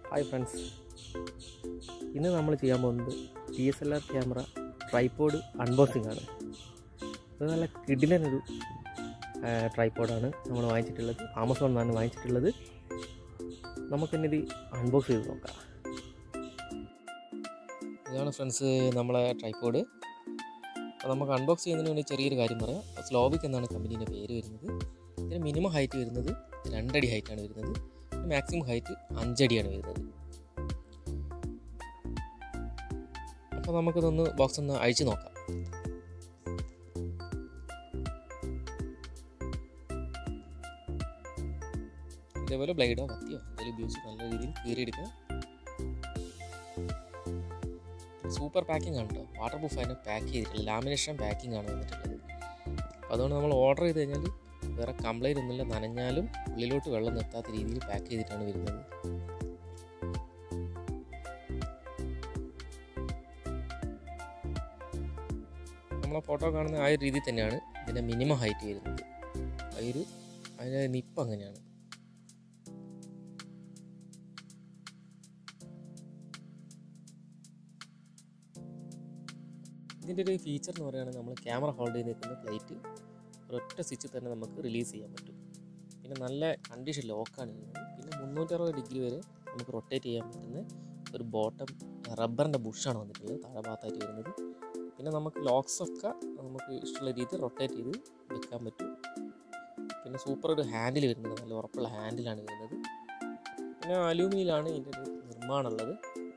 Hi friends ഇന്ന് നമ്മൾ ചെയ്യാൻ പോകുന്നത് D S L R camera tripod unboxing ആണ് ഇത് നല്ല കിടിലനൊരു ട്രൈപ്പോഡാണ് നമ്മൾ വാങ്ങിച്ചിട്ടുള്ളത് ആമസോണിൽ നിന്നാണ് വാങ്ങിച്ചിട്ടുള്ളത് നമുക്കിനി ഇത് അൺബോക്സ് ചെയ്ത് നോക്കാം ഇതാണ് ഫ്രണ്ട്സ് നമ്മളെ ട്രൈപ്പോഡ് അപ്പോൾ നമുക്ക് അൺബോക്സ് ചെയ്യുന്നതിന് വേണ്ടി ചെറിയൊരു കാര്യം പറയാം സ്ലോബിക് എന്നാണ് കമ്പനീൻ്റെ പേര് വരുന്നത് ഇതിന് മിനിമം ഹൈറ്റ് വരുന്നത് രണ്ടടി ഹൈറ്റാണ് വരുന്നത് മാക്സിമം ഹൈറ്റ് അഞ്ചടിയാണ് വരുന്നത് അപ്പോൾ നമുക്കിതൊന്ന് ബോക്സ് ഒന്ന് അഴിച്ചു നോക്കാം ഇതേപോലെ ബ്ലേഡോ കത്തിയോ എന്തെങ്കിലും ഉപയോഗിച്ച് നല്ല രീതിയിൽ കീറിയെടുക്കുക സൂപ്പർ പാക്കിംഗ് ആണ് കേട്ടോ വാട്ടർ പ്രൂഫ് അതിനെ പാക്ക് ചെയ്തിട്ടുള്ളത് ലാമിനേഷൻ പാക്കിംഗ് ആണ് വന്നിട്ടുള്ളത് അപ്പോൾ അതുകൊണ്ട് നമ്മൾ ഓർഡർ ചെയ്ത് കഴിഞ്ഞാൽ വേറെ കംപ്ലൈൻറ്റ് ഒന്നുമില്ല നനഞ്ഞാലും ഉള്ളിലോട്ട് വെള്ളം നിർത്താത്ത രീതിയിൽ പാക്ക് ചെയ്തിട്ടാണ് വരുന്നത് നമ്മളെ ഫോട്ടോ കാണുന്ന ആ ഒരു രീതിയിൽ തന്നെയാണ് ഇതിൻ്റെ മിനിമം ഹൈറ്റ് വരുന്നത് ആ ഒരു അതിൻ്റെ നിപ്പ് അങ്ങനെയാണ് ഇതിൻ്റെ ഒരു ഫീച്ചർ എന്ന് പറയുകയാണെങ്കിൽ നമ്മൾ ക്യാമറ ഹോൾഡ് ചെയ്ത് നിൽക്കുന്ന പ്ലേറ്റ് ഒരൊറ്റ സ്വിച്ചിൽ തന്നെ നമുക്ക് റിലീസ് ചെയ്യാൻ പറ്റും പിന്നെ നല്ല കണ്ടീഷൻ ലോക്കാണ് ചെയ്യുന്നത് പിന്നെ മുന്നൂറ്ററുപത് ഡിഗ്രി വരെ നമുക്ക് റൊട്ടേറ്റ് ചെയ്യാൻ പറ്റുന്ന ഒരു ബോട്ടം റബ്ബറിൻ്റെ ബുഷാണ് വന്നിട്ടുള്ളത് താഴെ ഭാഗത്തായിട്ട് വരുന്നത് പിന്നെ നമുക്ക് ലോക്സ് ഒക്കെ നമുക്ക് ഇഷ്ടമുള്ള രീതിയിൽ റൊട്ടേറ്റ് ചെയ്ത് വെക്കാൻ പറ്റും പിന്നെ സൂപ്പർ ഒരു ഹാൻഡിൽ വരുന്നത് നല്ല ഉറപ്പുള്ള ഹാൻഡിലാണ് വരുന്നത് പിന്നെ അലൂമിനിയിലാണ് ഇതിൻ്റെ ഒരു നിർമ്മാണമുള്ളത്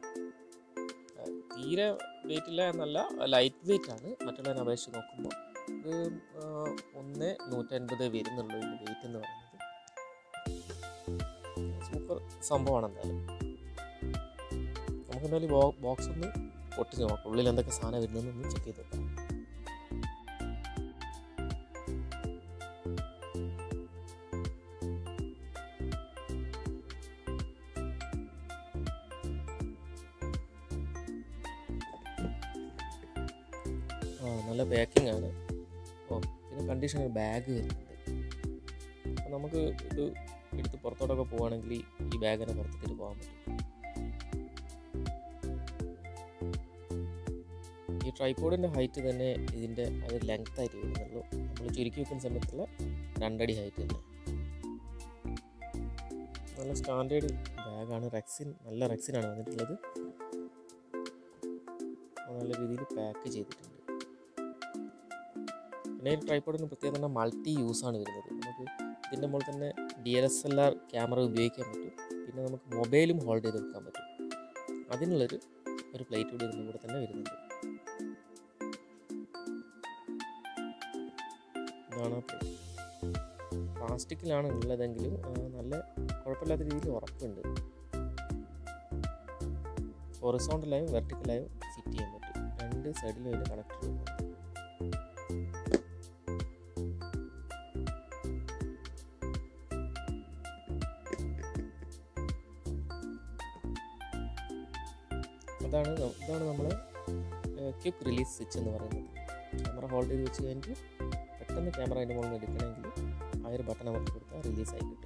തീരെ വെയിറ്റ് ഇല്ല എന്നല്ല ലൈറ്റ് വെയിറ്റ് ആണ് മറ്റുള്ളതിനെ അപേക്ഷിച്ച് നോക്കുമ്പോൾ ഇത് ഒന്ന് നൂറ്റൻപത് വരുന്നുള്ളൂ ഇതിൻ്റെ വെയിറ്റ് എന്ന് പറയുന്നത് സൂപ്പർ സംഭവമാണ് എന്തായാലും നമുക്ക് എന്തായാലും ബോക്സ് ഒന്ന് പൊട്ടിച്ച് നോക്കാം ഉള്ളിൽ എന്തൊക്കെ സാധനം വരുന്നതെന്ന് ചെക്ക് ചെയ്ത് നോക്കാം ആ നല്ല പാക്കിംഗ് ആണ് ഓ പിന്നെ കണ്ടീഷൻ ഒരു ബാഗ് വരുന്നുണ്ട് അപ്പോൾ നമുക്ക് ഇത് എടുത്ത് പുറത്തോട്ടൊക്കെ പോവുകയാണെങ്കിൽ ഈ ബാഗിനെ പുറത്തിട്ട് പോകാൻ പറ്റും ഈ ട്രൈപ്പോഡിൻ്റെ ഹൈറ്റ് തന്നെ ഇതിൻ്റെ അത് ലെങ്ത് ആയിട്ട് വരുന്നുള്ളൂ നമ്മൾ ചുരുക്കി വെക്കുന്ന സമയത്തുള്ള രണ്ടടി ഹൈറ്റ് തന്നെ നല്ല സ്റ്റാൻഡേർഡ് ബാഗാണ് റെക്സിൻ നല്ല റെക്സിനാണ് വന്നിട്ടുള്ളത് നല്ല രീതിയിൽ പാക്ക് ചെയ്തിട്ടുണ്ട് പിന്നെ ഈ ട്രൈപ്പോഡിന് പ്രത്യേകം തന്നെ മൾട്ടി യൂസാണ് വരുന്നത് നമുക്ക് ഇതിൻ്റെ മുകളിൽ തന്നെ D L S L R camera ഉപയോഗിക്കാൻ പറ്റും പിന്നെ നമുക്ക് മൊബൈലും ഹോൾഡ് ചെയ്ത് വെക്കാൻ പറ്റും അതിനുള്ളൊരു ഒരു പ്ലേറ്റ് കൂടി ഇതിൻ്റെ കൂടെ തന്നെ വരുന്നുണ്ട് ഇതാണ് ആ പ്ലേറ്റ് പ്ലാസ്റ്റിക്കിലാണ് ഉള്ളതെങ്കിലും നല്ല കുഴപ്പമില്ലാത്ത രീതിയിൽ ഉറപ്പുണ്ട് ഹൊറിസോണ്ടലായും വെർട്ടിക്കലായും ഫിറ്റ് ചെയ്യാൻ പറ്റും രണ്ട് സൈഡിലും അതിൻ്റെ കണക്ടർ വരുന്നുണ്ട് അതാണ് ഇതാണ് നമ്മൾ ക്വിക്ക് റിലീസ് സ്വിച്ച് എന്ന് പറയുന്നത് ക്യാമറ ഹോൾഡ് ചെയ്ത് വെച്ച് കഴിഞ്ഞിട്ട് പെട്ടെന്ന് ക്യാമറ അതിൻ്റെ മുകളിൽ നിന്ന് എടുക്കണമെങ്കിൽ ആ ഒരു ബട്ടൺ അമർത്തി കൊടുത്താൽ റിലീസായി കിട്ടും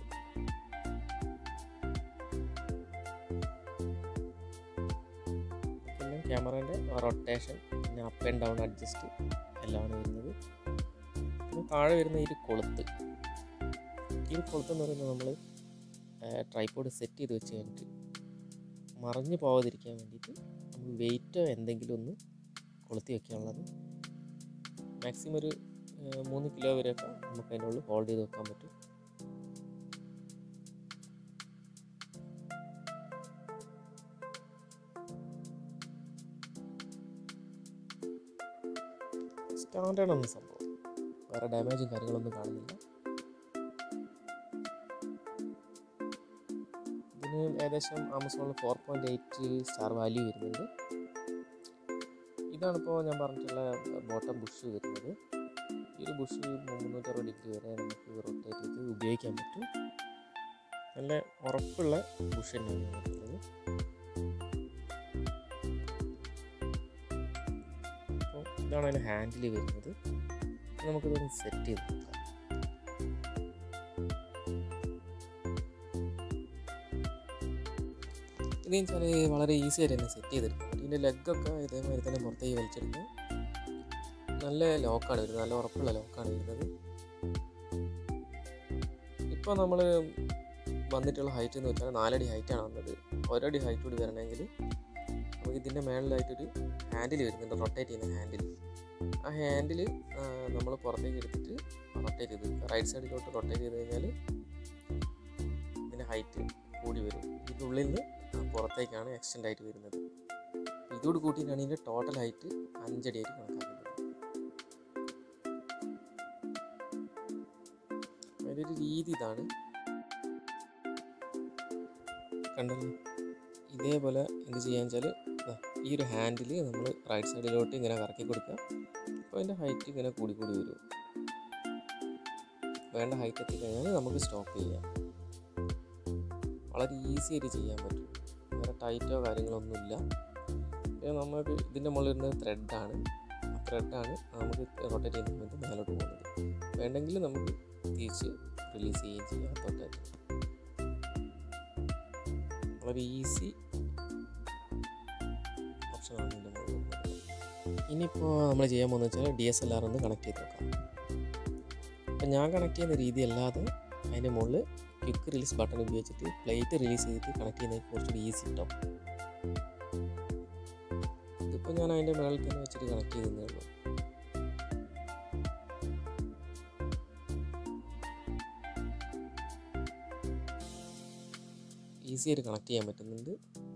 പിന്നെ ക്യാമറേൻ്റെ റൊട്ടേഷൻ പിന്നെ അപ്പ് ആൻഡ് ഡൗൺ അഡ്ജസ്റ്റ് എല്ലാമാണ് വരുന്നത് പിന്നെ താഴെ വരുന്ന ഈ ഒരു കൊളുത്ത് ഈ ഒരു കൊളുത്ത് എന്ന് പറയുന്നത് നമ്മൾ ട്രൈപ്പോഡ് സെറ്റ് ചെയ്ത് വെച്ച് കഴിഞ്ഞിട്ട് മറിഞ്ഞു പോകാതിരിക്കാൻ വേണ്ടിയിട്ട് നമ്മൾ വെയിറ്റോ എന്തെങ്കിലും ഒന്ന് കൊളുത്തി വെക്കാനുള്ളത് മാക്സിമം ഒരു മൂന്ന് കിലോ വരെയൊക്കെ നമുക്ക് അതിൻ്റെ ഉള്ളിൽ ഹോൾഡ് ചെയ്ത് വെക്കാൻ പറ്റും സ്റ്റാൻഡേർഡ് ആണ് സംഭവം വേറെ ഡാമേജും കാര്യങ്ങളൊന്നും കാണുന്നില്ല ഇതിന് ഏകദേശം ആമസോണിൽ four point eight star value വരുന്നുണ്ട് ഇതാണിപ്പോൾ ഞാൻ പറഞ്ഞിട്ടുള്ള ബോട്ടം ബുഷ് വരുന്നത് ഈ ഒരു ബുഷ് മുന്നൂറ്ററുപത് ഡിഗ്രി വരെ നമുക്ക് റൊട്ടേറ്റ് ചെയ്ത് ഉപയോഗിക്കാൻ പറ്റും നല്ല ഉറപ്പുള്ള ബുഷ് തന്നെയാണ് വന്നിട്ടുള്ളത് അപ്പോൾ ഇതാണ് അതിൻ്റെ ഹാൻഡിൽ വരുന്നത് നമുക്കിതൊന്ന് സെറ്റ് ചെയ്ത് നോക്കാം ഇത് വെച്ചാൽ വളരെ ഈസി ആയിട്ട് തന്നെ സെറ്റ് ചെയ്തെടുക്കാം ഇതിൻ്റെ ലെഗൊക്കെ ഇതേമാതിരി തന്നെ പുറത്തേക്ക് വലിച്ചെടുക്കുക നല്ല ലോക്കാണ് വരുന്നത് നല്ല ഉറപ്പുള്ള ലോക്കാണ് വരുന്നത് ഇപ്പോൾ നമ്മൾ വന്നിട്ടുള്ള ഹൈറ്റ് എന്ന് വെച്ചാൽ നാലടി ഹൈറ്റാണ് വന്നത് ഒരടി ഹൈറ്റ് കൂടി വരണമെങ്കിൽ നമുക്ക് ഇതിൻ്റെ മേളിലായിട്ടൊരു ഹാൻഡിൽ വരുന്നുണ്ട് റൊട്ടേറ്റ് ചെയ്യുന്ന ഹാൻഡിൽ ആ ഹാൻഡിൽ നമ്മൾ പുറത്തേക്ക് എടുത്തിട്ട് റൊട്ടേറ്റ് ചെയ്ത് റൈറ്റ് സൈഡിലോട്ട് റൊട്ടേറ്റ് ചെയ്ത് കഴിഞ്ഞാൽ ഇതിൻ്റെ ഹൈറ്റ് കൂടി വരും ഇതിൻ്റെ ഉള്ളിൽ നിന്ന് പുറത്തേക്കാണ് എക്സ്റ്റെൻഡ് ആയിട്ട് വരുന്നത് ഇതോട് കൂട്ടിയിട്ടാണ് ഇതിൻ്റെ ടോട്ടൽ ഹൈറ്റ് അഞ്ചടിയായിട്ട് കണക്കാക്കുന്നത് അതിൻ്റെ ഒരു രീതി ഇതാണ് കണ്ടല്ലോ ഇതേപോലെ എന്ത് ചെയ്യാന്ന് വെച്ചാൽ ഈ ഒരു ഹാൻഡിൽ നമ്മൾ റൈറ്റ് സൈഡിലോട്ട് ഇങ്ങനെ കറക്കി കൊടുക്കുക അപ്പോൾ അതിൻ്റെ ഹൈറ്റ് ഇങ്ങനെ കൂടി കൂടി വരും വേണ്ട ഹൈറ്റ് എത്തിക്കഴിഞ്ഞാൽ നമുക്ക് സ്റ്റോപ്പ് ചെയ്യാം വളരെ ഈസി ആയിട്ട് ചെയ്യാൻ പറ്റും വേറെ ടൈറ്റോ കാര്യങ്ങളൊന്നുമില്ല പിന്നെ നമുക്ക് ഇതിൻ്റെ മുകളിൽ ഇരുന്നത് ത്രെഡാണ് ആ ത്രെഡാണ് നമുക്ക് റൊട്ടേറ്റ് ചെയ്യുന്ന സമയത്ത് മേലോട്ട് പോകുന്നത് വേണ്ടെങ്കിൽ നമുക്ക് തിരിച്ച് റിലീസ് ചെയ്യുകയും ചെയ്യാം തൊട്ടായിട്ട് വളരെ ഈസി ഓപ്ഷനാണ് ഇതിൻ്റെ മുകളിൽ വരുന്നത് ഇനിയിപ്പോൾ നമ്മൾ ചെയ്യാൻ പോകുന്നത് വെച്ചാൽ ഡി എസ് എൽ ആർ ഒന്ന് കണക്ട് ചെയ്ത് നോക്കാം അപ്പം ഞാൻ കണക്ട് ചെയ്യുന്ന രീതി അല്ലാതെ അതിൻ്റെ മുകളിൽ ക്വിക്ക് റിലീസ് ബട്ടൺ ഉപയോഗിച്ചിട്ട് പ്ലേറ്റ് റിലീസ് ചെയ്തിട്ട് കണക്ട് ചെയ്യുന്നത് കുറച്ചുകൂടി ഈസി കിട്ടും ഇതിപ്പോൾ ഞാൻ അതിൻ്റെ മുകളിൽ തന്നെ വെച്ചിട്ട് കണക്ട് ചെയ്തേ ഉള്ളൂ ഈസി ആയിട്ട് കണക്ട് ചെയ്യാൻ പറ്റുന്നുണ്ട്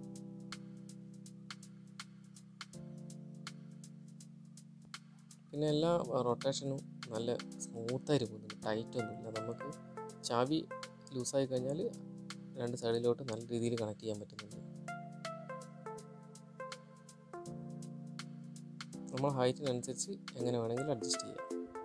പിന്നെ എല്ലാ റൊട്ടേഷനും നല്ല സ്മൂത്തായിട്ട് പോകുന്നുണ്ട് ടൈറ്റ് ഒന്നുമില്ല നമുക്ക് ചാവി ലൂസായി കഴിഞ്ഞാൽ രണ്ട് സൈഡിലോട്ട് നല്ല രീതിയിൽ കണക്ട് ചെയ്യാൻ പറ്റുന്നുണ്ട് നമ്മൾ ഹൈറ്റിനനുസരിച്ച് എങ്ങനെ വേണമെങ്കിലും അഡ്ജസ്റ്റ് ചെയ്യാം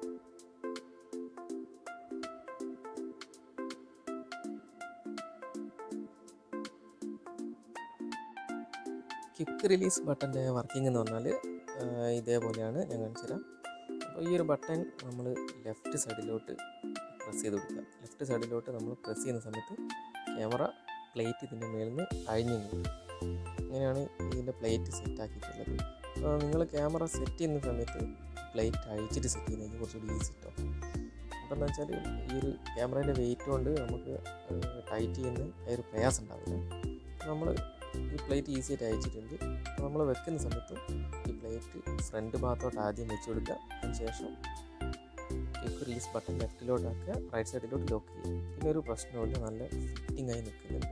ക്വിക്ക് റിലീസ് ബട്ടൻ്റെ വർക്കിംഗ് എന്ന് പറഞ്ഞാൽ ഇതേപോലെയാണ് ഞാൻ കാണിച്ചു തരാം അപ്പോൾ ഈ ഒരു ബട്ടൺ നമ്മൾ ലെഫ്റ്റ് സൈഡിലോട്ട് പ്രസ് ചെയ്ത് കൊടുക്കുക ലെഫ്റ്റ് സൈഡിലോട്ട് നമ്മൾ പ്രസ് ചെയ്യുന്ന സമയത്ത് ക്യാമറ പ്ലേറ്റ് ഇതിൻ്റെ മേളിൽ നിന്ന് അഴിഞ്ഞു കിട്ടും അങ്ങനെയാണ് ഇതിൻ്റെ പ്ലേറ്റ് സെറ്റ് ആക്കിയിട്ടുള്ളത് അപ്പോൾ നിങ്ങൾ ക്യാമറ സെറ്റ് ചെയ്യുന്ന സമയത്ത് പ്ലേറ്റ് അഴിച്ചിട്ട് സെറ്റ് ചെയ്യുന്നതിന് കുറച്ചുകൂടി ഈസി കിട്ടും അപ്പോൾ എന്താ വെച്ചാൽ ഈ ഒരു ക്യാമറേൻ്റെ വെയിറ്റ് കൊണ്ട് നമുക്ക് ടൈറ്റ് ചെയ്യുന്ന ആ ഒരു പ്രയാസം ഉണ്ടാവില്ല നമ്മൾ ഈ പ്ലേറ്റ് ഈസി ആയിട്ട് അയച്ചിട്ടുണ്ട് അപ്പോൾ നമ്മൾ വെക്കുന്ന സമയത്തും ഈ പ്ലേറ്റ് ഫ്രണ്ട് ഭാഗത്തോട്ട് ആദ്യം വെച്ച് കൊടുക്കുക അതിന് ശേഷം ക്വിക്ക് റിലീസ് ബട്ടൺ ലെഫ്റ്റിലോട്ടാക്കുക റൈറ്റ് സൈഡിലോട്ട് ലോക്ക് ചെയ്യുക പിന്നെ ഒരു പ്രശ്നമില്ല നല്ല ഫിറ്റിംഗ് ആയി നിൽക്കുന്നുണ്ട്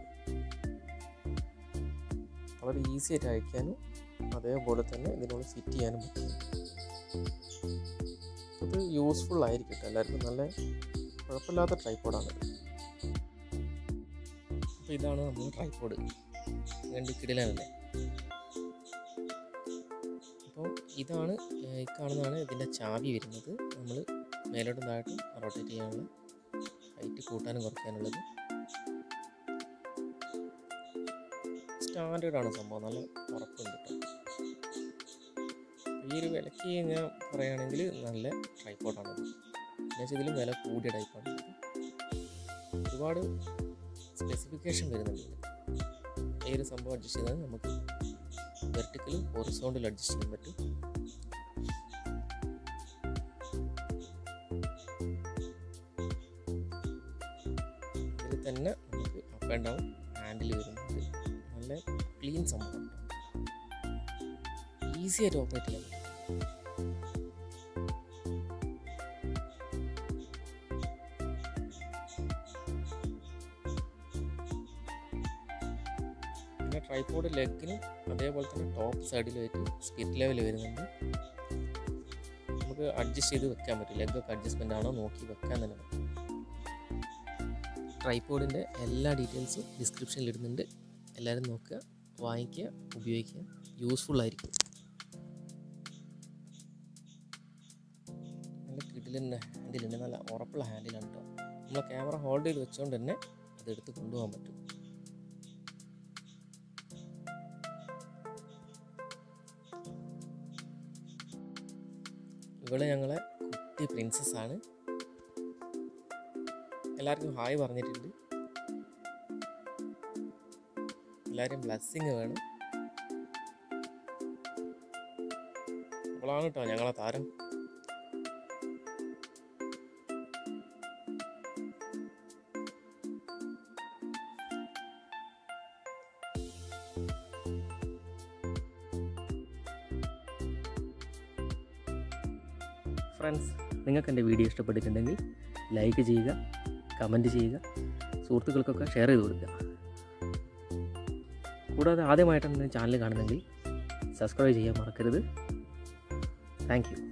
വളരെ ഈസി ആയിട്ട് അയക്കാനും അതേപോലെ തന്നെ ഇതിനോട് ഫിറ്റ് ചെയ്യാനും പറ്റുന്നുണ്ട് ഇത് യൂസ്ഫുൾ ആയിരിക്കും കേട്ടോ എല്ലാവർക്കും നല്ല കുഴപ്പമില്ലാത്ത ട്രൈപ്പോഡാണ് അപ്പോൾ ഇതാണ് നമ്മൾ ട്രൈപ്പോഡ് രണ്ട് കിടിലല്ലേ അപ്പോൾ ഇതാണ് ഏഹ്, ഈ കാണുന്നതാണ് ഇതിൻ്റെ ചാവി വരുന്നത് നമ്മൾ മേലോട്ടും താഴോട്ടും റൊട്ടേറ്റ് ചെയ്യാനുള്ള ഹൈറ്റ് കൂട്ടാനും കുറയ്ക്കാനുള്ളത് സ്റ്റാൻഡേർഡ് ആണ് സംഭവം നല്ല ഉറപ്പുണ്ട് കേട്ടോ ഈ ഒരു വിലയ്ക്ക് ഞാൻ പറയുകയാണെങ്കിൽ നല്ല ട്രൈപ്പോർട്ടാണ് എന്നുവെച്ചാൽ ഇതിലും വില കൂടിയ ടൈപ്പാണ് ഒരുപാട് സ്പെസിഫിക്കേഷൻ വരുന്നുണ്ട് ഇതിന്. ഈ ഒരു സംഭവം അഡ്ജസ്റ്റ് ചെയ്താൽ നമുക്ക് വെർട്ടിക്കലും ഹൊറിസോണ്ടിലും അഡ്ജസ്റ്റ് ചെയ്യാൻ പറ്റും ഇതിൽ തന്നെ നമുക്ക് അപ്പ് ആൻഡ് ഡൗൺ ഹാൻഡിൽ വരുന്നുണ്ട് നല്ല ക്ലീൻ സംഭവം ഈസി ആയിട്ട് ഓപ്പറേറ്റ് ചെയ്യാൻ പറ്റും പിന്നെ ട്രൈപോഡ് ലെഗിനും അതേപോലെ തന്നെ ടോപ്പ് സൈഡിലായിട്ട് സ്പിറ്റ് ലെവൽ വരുന്നുണ്ട് നമുക്ക് അഡ്ജസ്റ്റ് ചെയ്ത് വെക്കാൻ പറ്റും ലെഗൊക്കെ അഡ്ജസ്റ്റ്മെൻ്റ് ആണോ നോക്കി വെക്കാൻ തന്നെ പറ്റും ട്രൈപോഡിൻ്റെ എല്ലാ ഡീറ്റെയിൽസും ഡിസ്ക്രിപ്ഷനിൽ ഇടുന്നുണ്ട് എല്ലാവരും നോക്കുക വാങ്ങിക്കുക ഉപയോഗിക്കുക യൂസ്ഫുൾ ആയിരിക്കും നല്ല കിടിലൻ്റെ ഹാൻഡിലുണ്ട് നല്ല ഉറപ്പുള്ള ഹാൻഡിലാണ് കേട്ടോ നമ്മൾ ക്യാമറ ഹോൾഡ് ചെയ്ത് വെച്ചുകൊണ്ട് തന്നെ അതെടുത്ത് കൊണ്ടുപോകാൻ പറ്റും ഇവള് ഞങ്ങളെ കുട്ടി പ്രിൻസസ് ആണ് എല്ലാവർക്കും ഹായ് പറഞ്ഞിട്ടുണ്ട് എല്ലാവരും ബ്ലെസ്സിങ് വേണം അവളാണ് കേട്ടോ ഞങ്ങളെ താരം ഫ്രണ്ട്സ് നിങ്ങൾക്ക് എൻ്റെ വീഡിയോ ഇഷ്ടപ്പെട്ടിട്ടുണ്ടെങ്കിൽ ലൈക്ക് ചെയ്യുക കമൻറ്റ് ചെയ്യുക സുഹൃത്തുക്കൾക്കൊക്കെ ഷെയർ ചെയ്ത് കൊടുക്കുക കൂടാതെ ആദ്യമായിട്ടാണ് ചാനൽ കാണുന്നതെങ്കിൽ സബ്സ്ക്രൈബ് ചെയ്യാൻ മറക്കരുത് താങ്ക് യു